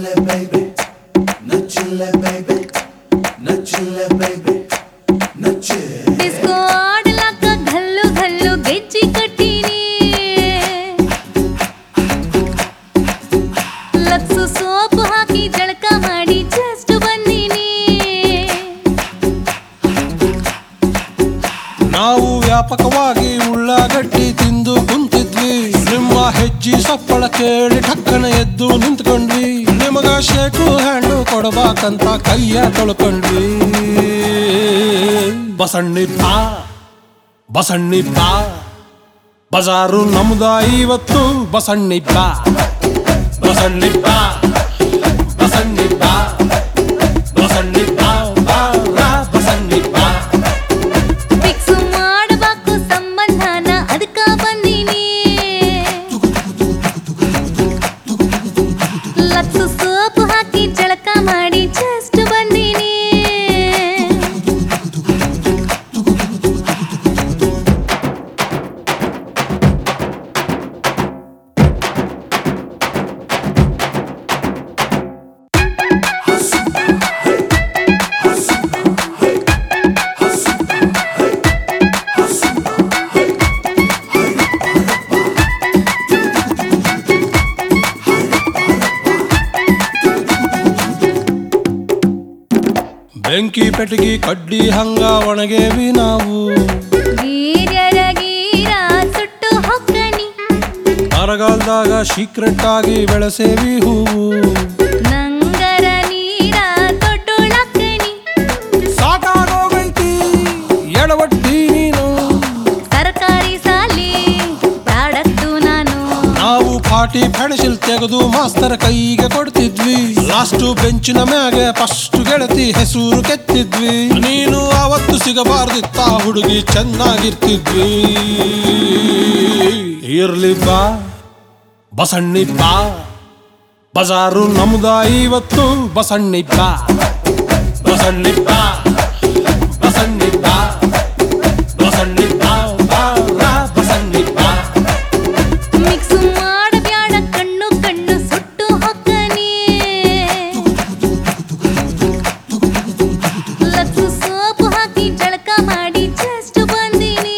Nutella baby, Nutella baby, Nutella baby, Nutella. Disco ಆಡ್ಲಾಕ ಘಲ್ಲು ಘಲ್ಲು ಗೆಜ್ಜಿ ಕಟ್ಟೀನಿ ಲಕ್ಸು ಸೋಪು ಹಾಕಿ ಜಳಕ ಮಾಡಿ ಜಸ್ಟ್ ಬಂದೀನಿ ನಾವು ವ್ಯಾಪಕವಾಗಿ ಉಳ್ಳಾಗಡ್ಡಿ ತಿಂದು ಕುಂತಿದ್ವಿ ನಿಮ್ಮ ಹೆಜ್ಜಿ ಸಪ್ಪಳ ಕೇಳಿ ಠಕ್ಕನ ಎದ್ದು ನಿಂತ್ಕೊಂಡ್ವಿ ನಿಮಗ ಶೇಕು ಹ್ಯಾಂಡು ಕೊಡಬೇಕಂತ ಕೈಯ ತೊಳ್ಕೊಂಡ್ವಿ ಬಸಣ್ಣಿ ಬಾ ಬಸಣ್ಣಿ ಬಾ ಬಜಾರು ನಮ್ದ ಇವತ್ತು ಬಸಣ್ಣಿ ಬಾ ಬಸಣ್ಣಿ ಬಾ ಬಸಣ್ಣಿ ಬಾ ಬಸಣ್ಣಿ ಬಾ ಬಾ ರಾ ಬಸಣ್ಣಿ ಬಾ ಫಿಕ್ಸ್ ಮಾಡಬೇಕು ಸಂಬಂಧನ ಅದಕ್ಕ ಬಂದೀನಿ ಲಕ್ಸು ಸೋಪು ಹಾಕಿ ಜಳಕ ಮಾಡಿ ಜಸ್ಟ್ ಬಂದೀನಿ ಬೆಂಕಿ ಪೆಟಗಿ ಕಡ್ಡಿ ಹಂಗ ಒಣಗೇವಿ ನಾವು ವೀರ್ಯರ ಗೀರ ಸುಟ್ಟು ಹೊಕ್ಕಣಿ ಬರಗಾಲದಾಗ ಸೀಕ್ರೆಟ್ ಆಗಿ ಬೆಳೆಸೇವಿ ಹೂವು ನಂಗರ ನೀರ ತೊಟ್ಟುಳಕ್ಕಣಿ ಸಾಕಾಗೋಗೈತಿ ಎಡವಟ್ಟಿ ನೀನು ಸರ್ಕಾರಿ ಸಾಲಿ ಪ್ರಾಡಕ್ಟು ನಾನು ನಾವು ಪಾಟಿ ಪೆಣಸಿಲ್ ತೆಗೆದು ಮಾಸ್ತರ ಕೈಗೆ ಕೊಡ್ತಿದ್ವಿ ಲಾಸ್ಟ್ ಬೆಂಚಿನ ಮ್ಯಾಗೆ ಫಸ್ಟ್ ಗೆಳತಿ ಹೆಸರು ಕೆತ್ತಿದ್ವಿ ನೀನು ಅವತ್ತು ಸಿಗಬಾರ್ದಿತ್ತ ಹುಡುಗಿ ಚೆನ್ನಾಗಿರ್ತಿದ್ವಿ ಇರ್ಲಿ ಬಾ ಬಸಣ್ಣಿ ಬಾ ಬಜಾರು ನಮ್ದ ಇವತ್ತು ಬಸಣ್ಣಿ ಬಾ ಬಸಣ್ಣಿ ಬಾ ಬಸಣ್ಣಿ ಬಾ ಬಸಣ್ಣಿ ಬಾ ಬಾ ರಾ ಬಸಣ್ಣಿ ಬಾ ಮಿಕ್ಸ್ ಮಾಡಬ್ಯಾಡ ಕಣ್ಣು ಕಣ್ಣು ಸುಟ್ಟು ಹೊಕ್ಕನಿ ಲಕ್ಸು ಸೋಪು ಹಾಕಿ ಜಳಕ ಮಾಡಿ ಜಸ್ಟ್ ಬಂದೀನಿ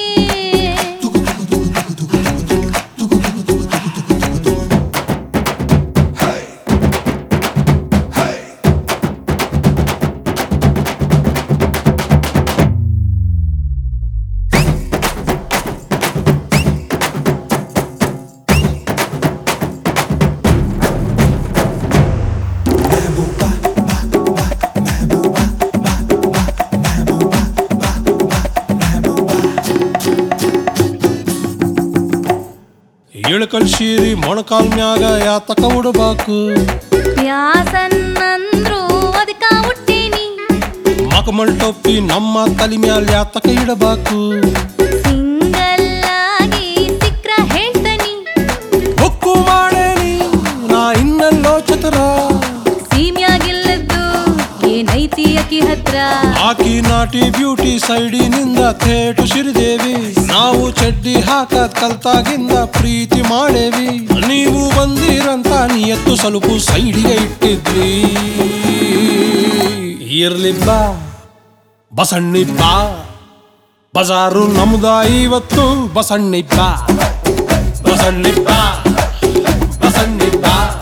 ಇಳಕಲ್ ಶೀರಿ ಮೊಣಕಾಲ್ ಮ್ಯಾಗ ಯಾತಕ ಉಡಬೇಕು ಯಾಸನ್ನಂದ್ರು ಅದಕ್ಕ ಹುಟ್ಟೀನಿ ಮಕಮಲ್ ಟೊಪ್ಪಿ ನಮ್ಮ ತಲೆ ಮ್ಯಾಲ ಯಾತಕ ಇಡಬೇಕು ಸಿಂಗಲ್ ಆಗಿ ಸಿಕ್ರ ಹೇಳ್ತನಿ ಹೊಕ್ಕು ಮಾಡೇನಿ ನಾ ಇನ್ನೆಲ್ಲೋ ಚತುರ ಸೀಮ್ಯಾಗಿಲ್ಲದ್ದು ಏನೈತಿ ಅಕಿ ಹತ್ರ ಆಕಿ ನಾಟಿ ಬ್ಯೂಟಿ ಸೈಡಿನಿಂದ ಥೇಟು ಸಿರಿದೇವಿ ನಾವು ಚಡ್ಡಿ ಹಾಕದ್ ಕಲ್ತಾಗಿಂದ ಪ್ರೀತಿ ಮಾಡೇವಿ ನೀವು ಬಂದಿರಂತ ನಿಯತ್ತು ಸ್ವಲ್ಪ ಸೈಡಿಗೆ ಇಟ್ಟಿದ್ವಿ ಇರ್ಲಿ ಬಾ ಬಸಣ್ಣಿ ಬಾ ಬಜಾರು ನಮ್ದ ಇವತ್ತು ಬಸಣ್ಣಿ ಬಾ ಬಸಣ್ಣಿ ಬಾ ಬಸಣ್ಣಿ ಬಾ